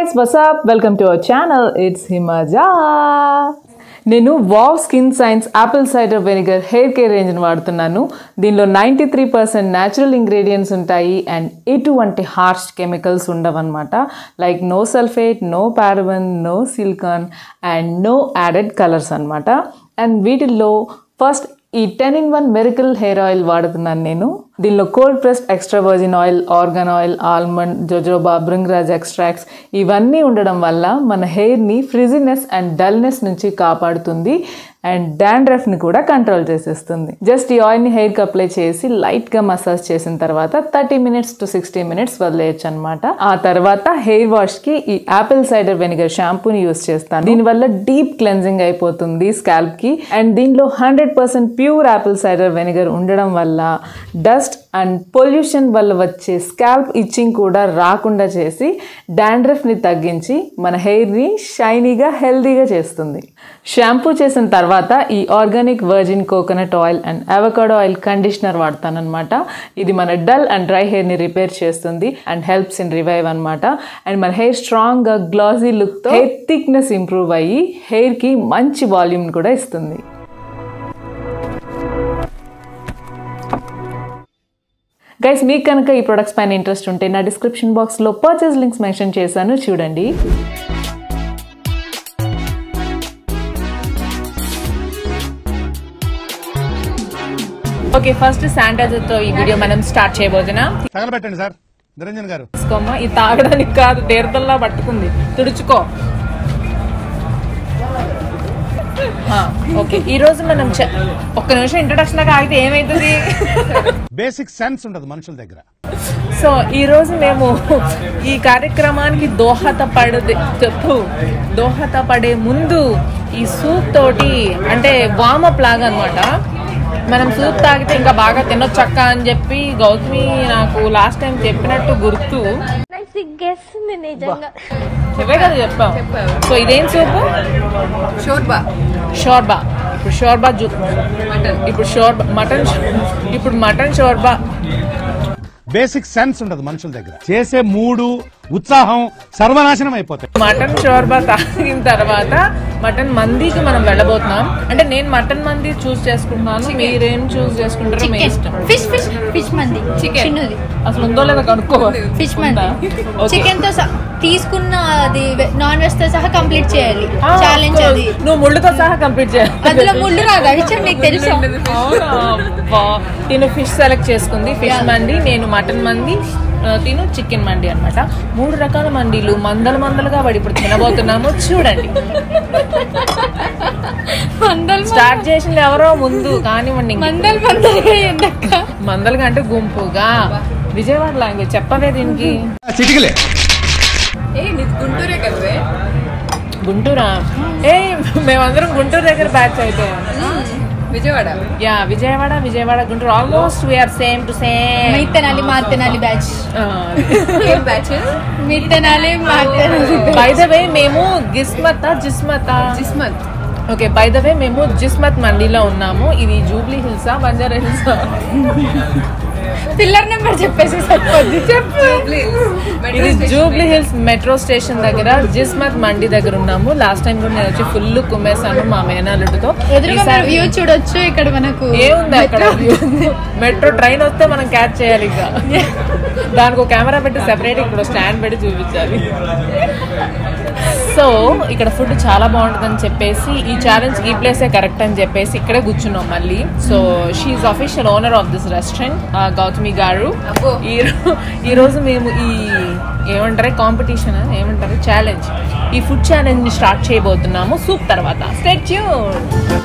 Guys what's up welcome to our channel it's Himaja నేను wow skin science apple cider vinegar hair care రేంజ్ని వాడుతున్నాను దీనిలో ninety three percent natural ingredients ఉంటాయి and ఎటువంటి harsh chemicals ఉండవన్నమాట like no sulphate no paraben no silicone and no added colours అనమాట and వీటిల్లో first ఈ ten in one miracle hair oil వాడుతున్నాను నేను దీనిలో cold pressed extra virgin oil argan oil almond jojoba bhringraj extracts ఇవన్నీ ఉండడం వల్ల మన హెయిర్ని ఫ్రిజినెస్ అండ్ డల్నెస్ నుంచి కాపాడుతుంది అండ్ డాండ్రఫ్ని కూడా కంట్రోల్ చేసేస్తుంది జస్ట్ ఈ ఆయిల్ని హెయిర్కి అప్లై చేసి లైట్గా మసాజ్ చేసిన తర్వాత thirty minutes to sixty minutes వదిలేయచ్చు అనమాట ఆ తర్వాత హెయిర్ వాష్కి ఈ యాపిల్ సైడర్ వెనిగర్ షాంపూని యూస్ చేస్తాను దీనివల్ల డీప్ క్లెన్జింగ్ అయిపోతుంది స్కాల్ప్కి అండ్ దీనిలో hundred percent pure apple cider vinegar ఉండడం వల్ల డస్ట్ అండ్ పొల్యూషన్ వల్ల వచ్చే స్కాల్ప్ ఇచ్చింగ్ కూడా రాకుండా చేసి డాండ్రఫ్ని తగ్గించి మన హెయిర్ని షైనీగా హెల్దీగా చేస్తుంది షాంపూ చేసిన తర్వాత ఈ organic virgin coconut oil and avocado oil conditioner వాడతానమాట ఇది మన డల్ అండ్ డ్రై హెయిర్ని రిపేర్ చేస్తుంది అండ్ హెల్ప్స్ ఇన్ రివైవ్ అనమాట అండ్ మన హెయిర్ స్ట్రాంగ్గా గ్లాసీ లుక్తో హెయిర్ థిక్నెస్ ఇంప్రూవ్ అయ్యి హెయిర్కి మంచి వాల్యూమ్ కూడా ఇస్తుంది గైస్ మీకు కనుక ఈ ప్రొడక్ట్స్ పైన ఇంట్రెస్ట్ ఉంటే నా డిస్క్రిప్షన్ బాక్స్లో పర్చేస్ లింక్స్ మెన్షన్ చేశాను చూడండి ఓకే ఫస్ట్ శానిటైజర్తో ఈ వీడియో మనం స్టార్ట్ చేయబోతున్నాం తగలబెట్టండి సార్ నిరంజన్ గారు తీసుకోమ్మా ఇది తాగడానికి కాదు తీర్థంలా పట్టుకుంది తుడుచుకో ఆ, ఓకే ఈ రోజు మనం చ- ఒక్క నిమిషం ఇంట్రొడక్షన్ దాకా ఆగితే ఏమైతుంది బేసిక్ సెన్స్ ఉండదు మనుషుల దగ్గర సో ఈ రోజు మేము ఈ కార్యక్రమానికి దోహదపడదే చెప్పు దోహదపడే ముందు ఈ సూప్ తోటి అంటే వామప్ లాగా అనమాట మనం సూప్ తాగితే ఇంకా బాగా తినొచ్చక్క అని చెప్పి గౌతమి నాకు లాస్ట్ టైం చెప్పినట్టు గుర్తు నాకు సిగ్గేస్తుంది నిజంగా చెప్పే కదా చెప్పాం సో ఇదేం సూపు షోర్బా షోర్బా ఇప్పుడు షోర్బా జూ ఇప్పుడు షోర్బా మటన్ ఇప్పుడు మటన్ షోర్బా బేసిక్ సెన్స్ ఉండదు మనుషుల దగ్గర చేసే మూడు ఉత్సాహం సర్వనాశనం అయిపోతాయి మటన్ షోర్బా తాగిన తర్వాత మటన్ మందికి మనం వెళ్ళబోతున్నాం అంటే నేను మటన్ మంది చూస్ చేసుకుంటున్నాను మీరేం చూస్ చేసుకుంటారో మీ ఇష్టం ఫిష్ ఫిష్ ఫిష్ మంది చిన్నది అసలు ఉందో లేదో కనుక్కో ఫిష్ మంది Okay. చికెన్ తో సహా తీసుకున్న అది నాన్ వెజ్ తో సహా కంప్లీట్ చేయాలి Ah, of ఛాలెంజ్ course. అది నువ్వు ముళ్ళుతో సహా కంప్లీట్ చేయాలి అందులో ముళ్ళు రాదు ఆ విషయం నీకు తెలుసు అవునా? అబ్బా. తిను ఫిష్ సెలెక్ట్ చేసుకుంది ఫిష్ మండి నేను మటన్ మంది ఆ, తిను చికెన్ మండి అన్నమాట మూడు రకాల మండీలు మందల మందలుగా పడి ఇప్పుడు తినబోతున్నాము చూడండి మందలు స్టార్ట్ చేసింది ఎవరో ముందు కానివ్వండి ఇంక. మందలు మందలుగా ఎండక్క మందలుగా అంటే గుంపుగా విజయవాడ లాంగ్వేజ్ చెప్పవే దీనికి చిటికలే ఏ నీది గుంటూరే కదవే గుంటూరా ఏ మేమందరం గుంటూరు దగ్గర బ్యాచ్ అయితే Vijayawada yeah Vijayawada Vijayawada Guntur almost we are same to same మీ తెనాలి మా తెనాలి బ్యాచ్ ఏం బ్యాచ్ మీ తెనాలి మా తెనాలి బై ద వే మేము గిస్మత Jismat Jismat okay by the way మేము జిస్మత్ మండీలో ఉన్నాము ఇది జూబ్లీ హిల్సా బంజారా హిల్సా పిల్లర్ నెంబర్ చెప్పేసి సరిపోద్ది చెప్పు ఇది జూబ్లీ హిల్స్ మెట్రో స్టేషన్ దగ్గర జిస్మత్ మండి దగ్గర ఉన్నాము లాస్ట్ టైం కూడా నేను వచ్చి ఫుల్ కుమ్మేశాను మా మేనల్లుడితో ఎదురుగా వ్యూ చూడొచ్చు ఇక్కడ మనకు ఏముంది అక్కడ మెట్రో ట్రైన్ వస్తే మనం క్యాచ్ చేయాలి ఇంకా దానికి ఒక కెమెరా పెట్టి సెపరేట్ ఇక్కడ స్టాండ్ పెట్టి చూపించాలి సో ఇక్కడ ఫుడ్ చాలా బాగుంటుందని చెప్పేసి ఈ ఛాలెంజ్ ఈ ప్లేసే కరెక్ట్ అని చెప్పేసి ఇక్కడే కూర్చున్నాం మళ్ళీ so she is official owner of this restaurant Gautami గారు అబ్బో. ఈ రో- ఈ రోజు మేము ఈ ఏమంటారు కాంపిటీషన్ ఏమంటారు ఛాలెంజ్ ఈ ఫుడ్ ఛాలెంజ్ ని స్టార్ట్ చేయబోతున్నాము సూప్ తర్వాత స్టేట్ ట్యూన్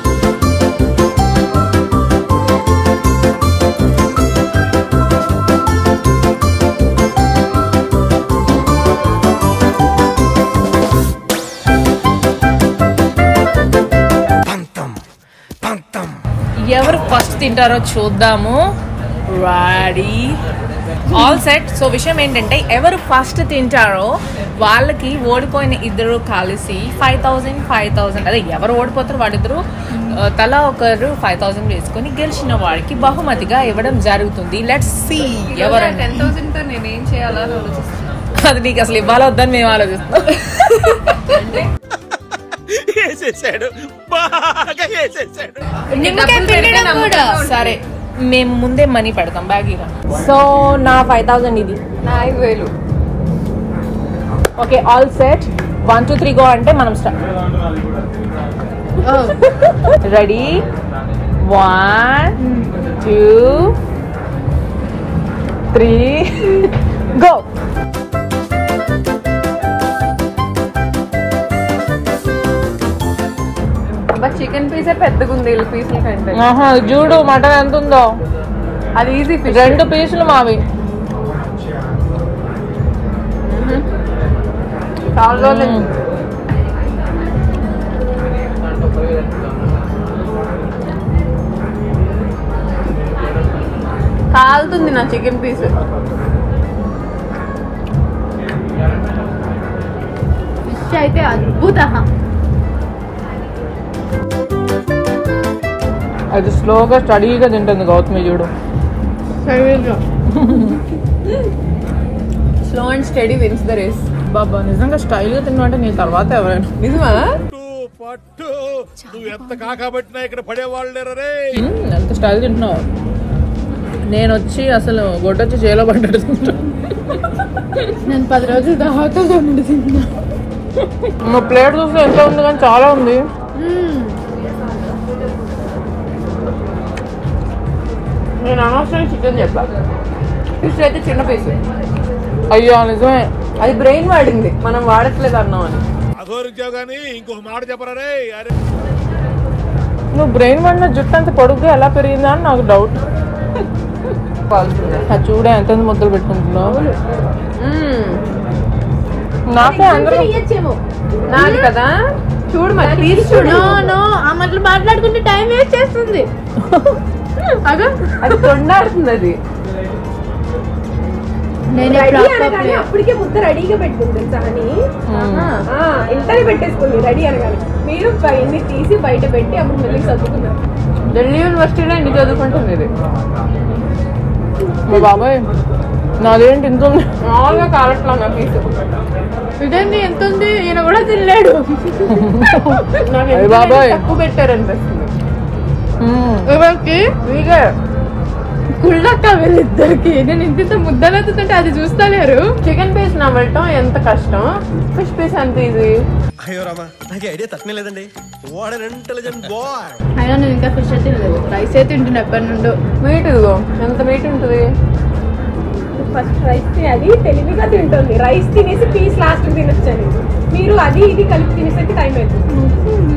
ఎవరు ఫస్ట్ తింటారో చూద్దాము రెడీ ఆల్ సెట్ సో విషయం ఏంటంటే ఎవరు ఫస్ట్ తింటారో వాళ్ళకి ఓడిపోయిన ఇద్దరు కలిసి ఫైవ్ థౌజండ్ ఫైవ్ థౌజండ్ అదే ఎవరు ఓడిపోతారో వాళ్ళిద్దరు ఆ, తలా ఒకరు ఫైవ్ థౌజండ్ వేసుకొని గెలిచిన వాడికి బహుమతిగా ఇవ్వడం జరుగుతుంది లెట్స్ సి ఎవరైనా టెన్ థౌసండ్ తో నేను ఏం చేయాలని ఆలోచిస్తున్నాను అది నీకు అసలు ఇవ్వాలో వద్దని మేము ఆలోచిస్తాం వేసేసాడు బాగా వేసేసాడు నిమ్మకాయ పిండడం కూడా సరే మేము ముందే మనీ పెడతాం బ్యాగ్ ఇరా సో నా ఫైవ్ థౌసండ్ ఇది నా ఐదు వేలు okay all set one two three go అంటే మనం start ready one two three go అబ్బా చికెన్ పీసే పెద్దగా ఉంది వీళ్ళ పీసుల కంటే ఆహా చూడు మటన్ ఎంత ఉందో అది ఈజీ ఫిష్ రెండు పీసులు మావి చాలా రోజులు కాలుతుంది నా చికెన్ పీస్ ఫిష్ అయితే అద్భుత అది స్లోగా స్టడీగా తింటుంది గౌతమి చూడు slow and steady wins the race బాబా నిజంగా స్టైల్గా తిన్నా అంటే నీ తర్వాత ఎవరైనా నిజమా పట్టు నువ్వు ఎంత కాకబట్టినా ఇక్కడ పడేవాళ్ళు లేరు రే మ్మ్, ఎంత స్టైల్ తింటున్నావు నేను వచ్చి అసలు గొడ్డొచ్చి చేలో పడ్డట్టు తింటా నేను పది రోజులు తర్వాత తిన్నా మా ప్లేట్ చూస్తే ఎంత ఉంది కానీ చాలా ఉంది నేను అనవసరం చికెన్ చెప్పా ఫిష్ అయితే చిన్న పీస్ అయ్యో నిజమే అది బ్రెయిన్ వాడింది మనం వాడట్లేదు అన్నాం అని అఘోరించావు కానీ ఇంకొక మాట చెప్పరా రే అరే నువ్వు బ్రెయిన్ పడిన జుట్టు అంత పొడుగ్గా ఎలా పెరిగిందా అని నాకు డౌట్ కాల్తుంది అది చూడే ఎంత ముద్దలు పెట్టుకుంటున్నావు నాకే అందరూ నాది కదా చూడు మరి పీస్ చూడు నో నో ఆ మాటలు మాట్లాడుకుంటే టైం వేస్ట్ చేస్తుంది అగో అది తొండాడుతుంది అది నేనే ప్రాపర్ అప్పటికే ముద్ద రెడీగా పెట్టుకుంది తెలుసా అని ఇంటర్ పెట్టేసుకుంది రెడీ అనగానే మీరు ఇన్ని తీసి బయట పెట్టి అప్పుడు మళ్ళీ చదువుకున్నారు ఢిల్లీ యూనివర్సిటీలో ఎన్ని చదువుకుంటుంది ఇది మా బాబాయ్ నాదేంటి ఇంత ఉంది మామూలుగా కాలట్లా నా పీసు ఇదేంది ఎంత ఉంది ఈయన కూడా తినలేడు నాకు అయ్య ఎందుకు బాబాయ్. తక్కువ పెట్టారనిపిస్తుంది మ్మ్. ఎవరికి మీకే కుళ్ళక్క వీళ్ళిద్దరికి నేను ఇంత ముద్దలెత్తుతుంటే అది చూస్తలేరు చికెన్ పీస్ నవ్వటం ఎంత కష్టం ఫిష్ పీస్ ఎంత ఈజీ అయ్యో రామా నాకు ఐడియా తక్కువ లేదండి వాట్ అన్ ఇంటెలిజెంట్ బాయ్ అయినా నేను ఇంకా ఫిష్ తినలేదు రైస్ అయితే తింటున్నా ఎప్పటి నుండో మీట్ ఇదిగో ఎంత మీట్ ఉంటుంది ఫస్ట్ రైస్ అది తెలివిగా తింటుంది రైస్ తినేసి పీస్ లాస్ట్ తినొచ్చని మీరు అది ఇది కలిపి తినేసరికి టైం అవుతుంది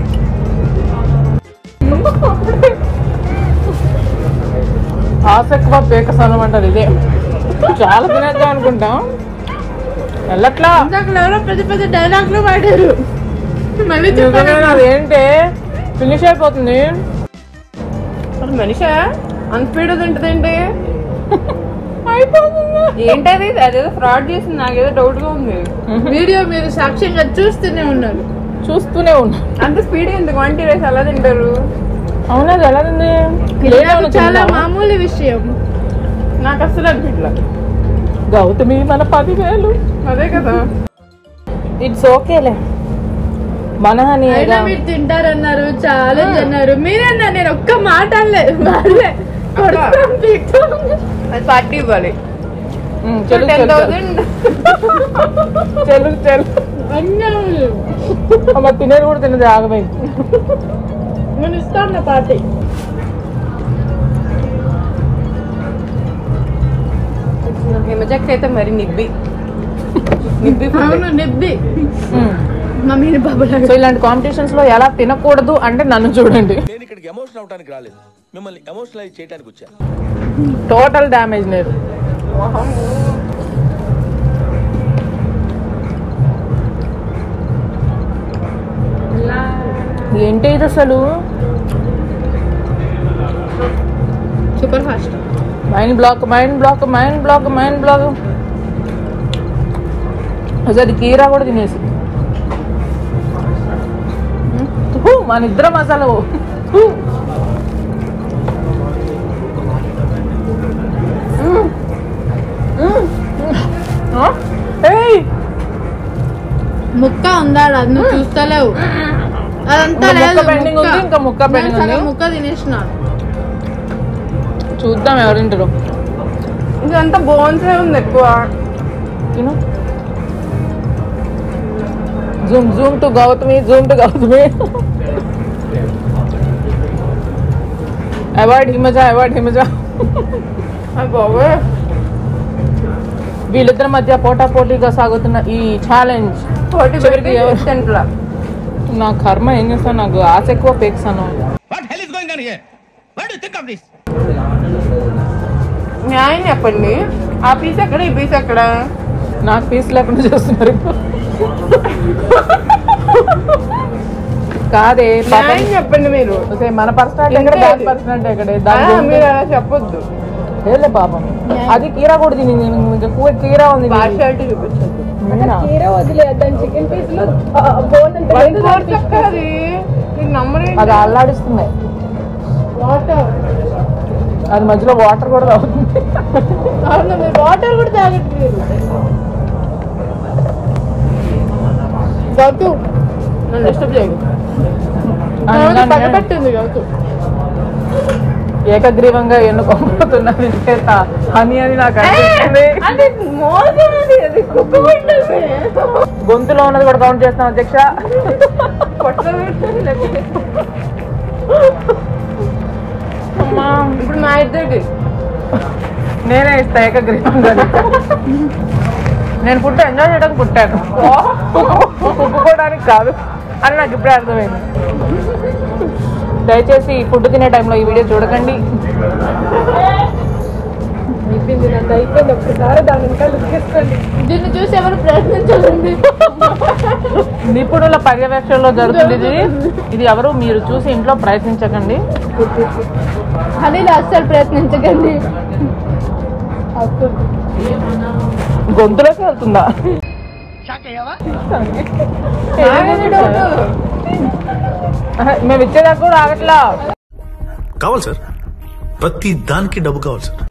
ఆశ ఎక్కువ పేక సనం అంటారు ఇదే చాలా తినేద్దాం అనుకుంటాం వెళ్ళట్లా ఇందాక ఎవరో పెద్ద పెద్ద డైలాగ్లు వాడారు మళ్ళీ నిజమే అదేంటి ఫినిష్ అయిపోతుంది అసలు మనిషా అంత స్పీడ్ తింటదేంటి అయిపోతుంది ఏంటది అదేదో ఫ్రాడ్ చేసింది నాకేదో డౌట్ గా ఉంది వీడియో మీరు సాక్ష్యంగా చూస్తూనే ఉన్నారు చూస్తూనే ఉన్నా అంత స్పీడ్ ఎందుకు వంటి రైస్ ఎలా తింటారు అవునా అది ఎలా తింది ఇది లేట్ నాకు ఏమన్నా చాలా తిందామా? మామూలు విషయం నాకు అస్సలు అనిపించలే గౌతమి మన పదివేలు అదే కదా ఇట్స్ ఓకేలే మన హనీ అయినా మీరు తింటారన్నారు ఛాలెంజ్ అన్నారు మీరన్నారు నేను ఒక్క మాట అనలేదు వాళ్ళే కొడతాం, పీకుతాం. అది పార్టీ ఇవ్వాలి చెల్లు టెన్ చెల్లు థౌసండ్ చెల్లు చెల్లు అన్నారు అమ్మ తినేది కూడా తినది ఆగమే నేను ఇస్తాను నా పార్టీ హిమజక్ అయితే మరి నిబ్బి నిబ్బి food. అవును నిబ్బి మమ్మీని బాబులా సో ఇలాంటి కాంపిటీషన్స్ లో ఎలా తినకూడదు అంటే నన్ను చూడండి నేను ఇక్కడికి ఎమోషన్ అవడానికి రాలేదు మిమ్మల్ని ఎమోషనలైజ్ చేయడానికి వచ్చా టోటల్ డ్యామేజ్ లేదు ఏంటి ఇది అసలు super fast mind block mind block mind block mind block అసలు అది కీరా కూడా తినేసి హూ, మన ఇద్దరం అసలు హూ. ఆ? ముక్క ఉందా అది నువ్వు చూస్తలేవు అదంతా ఇంకా లేదు ముక్క pending ఉంది, ఇంకా ముక్క నేను pending ఉంది. సగం ముక్క తినేసిన చూద్దాం ఎవరింటారు ఇదంతా బోన్సే ఉంది ఎక్కువ తిను zoom zoom to Gautami zoom to Gautami award Himaja award Himaja అది బాబోయ్ వీళ్ళిద్దరి మధ్య పోటా పోటీగా సాగుతున్న ఈ ఛాలెంజ్ ఫోర్టీ చివరికి ఎవరు- సెంట్లా నా కర్మ ఏం చేస్తాను నాకు ఆశ ఎక్కువ పేక్సాను what hell is going on here what do think of this న్యాయం చెప్పండి ఆ పీస్ ఎక్కడ ఈ పీస్ ఎక్కడ నాకు పీస్ లేకుండా చేస్తున్నారు కాదే పాపం. న్యాయం చెప్పండి మీరు ఓకే, మన పర్సనాలిటీ ఎక్కడ ఇంతే దాని అది. పర్సనాలిటీ ఎక్కడే ఆ, దాని గురించి- మీరు అలా చెప్పొద్దు ఏలే పాపం అది కీరా కూడా తినింది ఇంకా కూర కీరా ఉంది నీది. పార్షాలిటీ చూపించొద్దు నేనా? కీర వదిలేదు దాని చికెన్ పీస్ లో బోన్ అంతా వన్ లేదు, ఫోర్త్ అక్క అది మీరు నమ్మరేంటి? అది అల్లాడిస్తుంది వాటర్ అది మధ్యలో వాటర్ కూడా తాగుతుంది అవును మీరు వాటర్ కూడా తాగట్లేదు గౌతు నన్ను డిస్టర్బ్ చేయదు పగబట్టింది గౌతు ఏకగ్రీవంగా ఎన్నుకోబోతున్నది చేత హనీ అని నాకు అనిపిస్తుంది అది మోసం అది అది కుక్క ఉంటుంది గొంతులో ఉన్నది కూడా కౌంట్ చేస్తాం అధ్యక్ష పొట్టలో పెట్టండి లేకపోతే అమ్మా, ఇప్పుడు మా ఇద్దరికి నేనే ఇస్తా ఏకగ్రీవంగా నేను ఫుడ్ ఎంజాయ్ చేయడానికి పుట్టాను కుక్కుకోవడానికి కాదు అని నాకు ఇప్పుడే అర్థమైంది దయచేసి ఫుడ్ తినే టైంలో ఈ వీడియో చూడకండి అయిపోయింది నాకు అయిపోయింది ఒక్కసారి దాని ఇంకా లుక్కేసుకోండి దీన్ని చూసి ఎవరు ప్రయత్నించాలండి నిపుణుల పర్యవేక్షణలో జరుగుతుంది ఇది ఇది ఎవరు మీరు చూసి ఇంట్లో ప్రయత్నించకండి అని అస్సలు ప్రయత్నించకండి గొంతులోకి వెళ్తుందా ఆహా, మేము ఇచ్చేదాకా కూడా ఆగట్లా కావాలి సార్ ప్రతి దానికి డబ్బు కావాలి సార్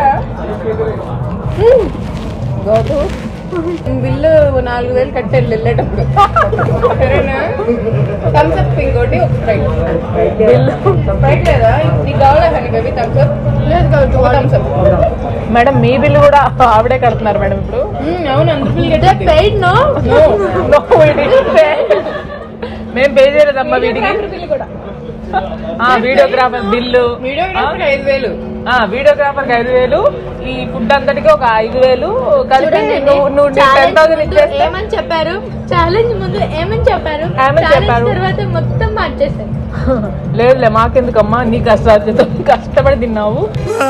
బిల్లు నాలుగు వేలు కట్టారు వెళ్ళేటప్పుడు సరేనా థమ్స్ అప్ ఇంకోటి ఒక స్ప్రైట్ బిల్లు స్ప్రైట్ లేదా నీకు కావాలా కానీ బేబీ థమ్స్ అప్ లేదు కావచ్చు థమ్స్ అప్ మేడం మీ బిల్లు కూడా ఆవిడే కడుతున్నారు మేడం ఇప్పుడు అవును అందరు బిల్లు కట్టారు paid no No, we didn't pay. మేము పే చేయలేదమ్మా వీటికి ఆ వీడియోగ్రాఫర్ బిల్లు వీడియోగ్రాఫర్ ఐదు వేలు ఆ వీడియోగ్రాఫర్ కి ఐదు వేలు ఈ ఫుడ్ అంతటికి ఒక ఐదు వేలు కలిపి చూడండి, నువ్వు నువ్వు టెన్ challenge థౌసండ్ ముందు ఇచ్చేస్తే ఏమని చెప్పారు ఛాలెంజ్ ముందు ఏమని చెప్పారు ఏమని Challenge చెప్పారు? తర్వాత మొత్తం మార్చేసారు లేదులే మాకెందుకమ్మా నీ కష్టార్జితం కష్టపడి తిన్నావు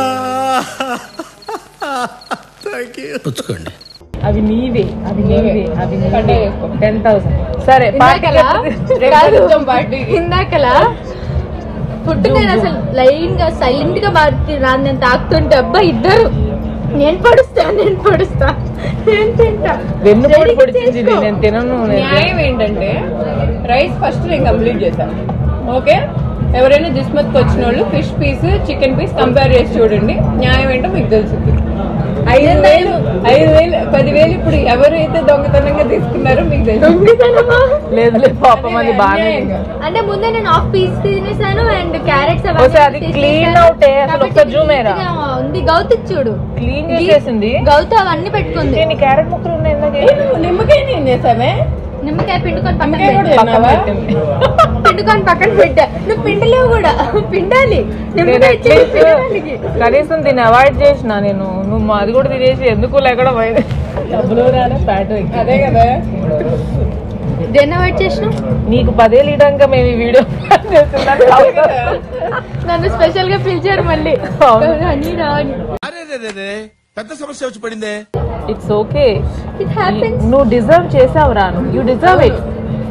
పుచ్చుకోండి అవి నీవే అవి నీవే అవి నీవే టెన్ థౌసండ్ సరే ఇందాకలా పార్టీకి కాదు, వెళ్దాం పార్టీకి. ఇందాకలా ఫుడ్ నేను అసలు లైన్ గా సైలెంట్ గా మారుతి రాను నేను తాకుతుంటే అబ్బా ఇద్దరు నేను పొడుస్తా నేను పొడుస్తా నేను తింటా వెన్నుపోటు Ready పొడిచింది ఇది. చేసుకో. నేను తినను నేను న్యాయం ఏంటంటే రైస్ ఫస్ట్ నేను కంప్లీట్ చేశాను ఓకే ఎవరైనా జిస్మత్కి వచ్చిన వాళ్ళు fish piece chicken piece compare చేసి చూడండి న్యాయం ఏంటో మీకు తెలుస్తుంది ఐదు వేలు ఐదు వేలు పదివేలు ఇప్పుడు ఎవరైతే దొంగతనంగా తీసుకున్నారో మీకు తెలుసు దొంగతనమా? లేదు లేదు పాపం అది బాగానే అన్యాయంగా. అంటే ముందే నేను హాఫ్ పీస్ తినేసాను అండ్ క్యారెట్స్ ఓసే, అది clean out ఏ, అసలు ఒక్క zoom ఏరా? ఉంది గౌతు చూడు క్లీన్ చేసేసింది గౌతు అవన్నీ పెట్టుకుంది నేను ఈ క్యారెట్ ముక్కలు ఉన్నాయి ఎందుకు? ఏ, నువ్వు నిమ్మకాయ నేను చేసావే నిమ్మకాయ పిండుకొని పక్కన నిమ్మకాయ కూడా పెట్టు. పక్కన తిన్నావా? పెట్టింది. పిండుకొని పక్కన పెట్టా నువ్వు పిండలేవు కూడా పిండాలి నేను నిమ్మకాయ ఇచ్చేది అట్లీస్ట్ పిండడానికి. కనీసం దీన్ని అవాయిడ్ చేసిన నేను నువ్వు మా- అది కూడా తినేసి ఎందుకు లేకుండా పోయింది డబ్బులు రాలే ఫ్యాట్ అదే కదా దేన్ని అవాయిడ్ చేసిన నీకు పదేళ్ళు ఇవ్వడానికి మేము ఈ వీడియో చేస్తున్నాను అదే కదా నన్ను స్పెషల్ గా పిలిచారు మళ్ళీ అవును. అని రా అరే రే రే రే పెద్ద సమస్య వచ్చి పడిందే ఇట్స్ ఓకే ఇట్ హ్యాపెన్స్ నువ్వు డిజర్వ్ చేసావు రాను యూ డిజర్వ్ ఇట్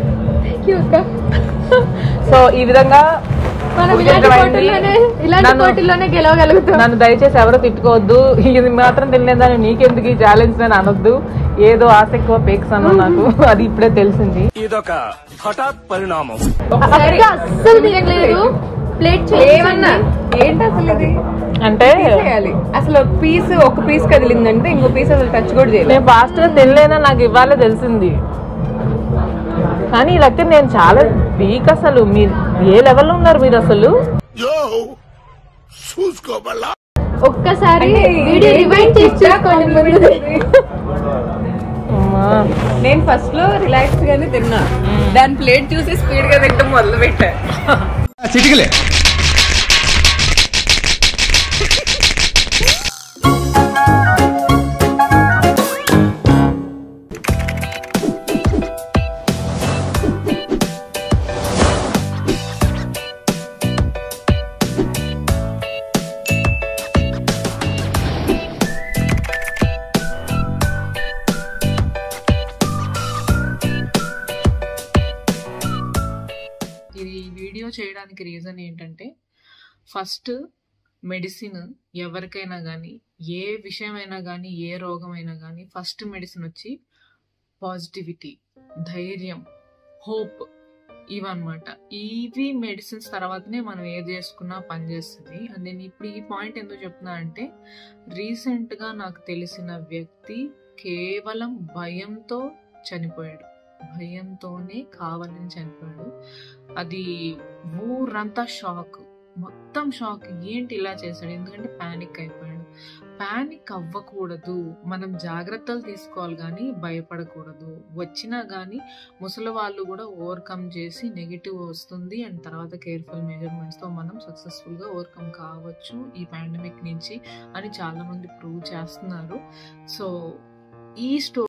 సో ఈ విధంగా మనం ఇలాంటి ఉద్యోగం పోటీల్లోనే అయింది. ఇలాంటి నన్ను- పోటీల్లోనే గెలవగలుగుతాం నన్ను దయచేసి ఎవరు తిట్టుకోవద్దు ఇది మాత్రం తినలేదని నీకెందుకు ఈ ఛాలెంజ్ అని అనొద్దు ఏదో ఆశ ఎక్కువ పేక్స్ అన్న నాకు అది ఇప్పుడే తెలిసింది ఇదొక హఠాత్ పరిణామం ఒకసారి అస్సలు తినలేదు ప్లేట్ ఏమన్నా ఏంటి అసలు ఇది అంటే చేయాలి అసలు ఒక పీస్ ఒక పీస్ కదిలిందంటే ఇంకో పీస్ అసలు టచ్ కూడా చేయలేదు నేను ఫాస్ట్ గా తినలేనా నాకు ఇవ్వాలే తెలిసింది కానీ ఈ లెక్క నేను చాలా వీక్ అసలు మీరు ఏ లెవెల్లో ఉన్నారు మీరు అసలు ఒక్కసారి వీడియో రివైండ్ చేసి చూసుకోండి ముందు అమ్మా. నేను ఫస్ట్ లో రిలాక్స్ గానే తిన్నా దాని ప్లేట్ చూసి స్పీడ్ గా తింటాం మొదలు పెట్టా చిటికలే ఇది ఈ వీడియో చేయడానికి రీజన్ ఏంటంటే ఫస్ట్ మెడిసిన్ ఎవరికైనా కానీ ఏ విషయమైనా కానీ ఏ రోగమైనా కానీ ఫస్ట్ మెడిసిన్ వచ్చి పాజిటివిటీ ధైర్యం హోప్ ఇవన్నమాట ఇవి మెడిసిన్స్ తర్వాతనే మనం ఏది చేసుకున్నా పనిచేస్తుంది అండ్ నేను ఇప్పుడు ఈ పాయింట్ ఎందుకు చెప్తున్నా అంటే రీసెంట్గా నాకు తెలిసిన వ్యక్తి కేవలం భయంతో చనిపోయాడు భయంతోనే కావాలని చనిపోయాడు అది ఊరంతా షాక్ మొత్తం షాక్ ఏంటి ఇలా చేశాడు ఎందుకంటే ప్యానిక్ అయిపోయాడు ప్యానిక్ అవ్వకూడదు మనం జాగ్రత్తలు తీసుకోవాలి కానీ భయపడకూడదు వచ్చినా కానీ ముసలి వాళ్ళు కూడా ఓవర్కమ్ చేసి నెగిటివ్ వస్తుంది అండ్ తర్వాత కేర్ఫుల్ మెజర్మెంట్స్తో మనం సక్సెస్ఫుల్గా ఓవర్కమ్ కావచ్చు ఈ పాండమిక్ నుంచి అని చాలామంది ప్రూవ్ చేస్తున్నారు సో ఈ స్టోరీ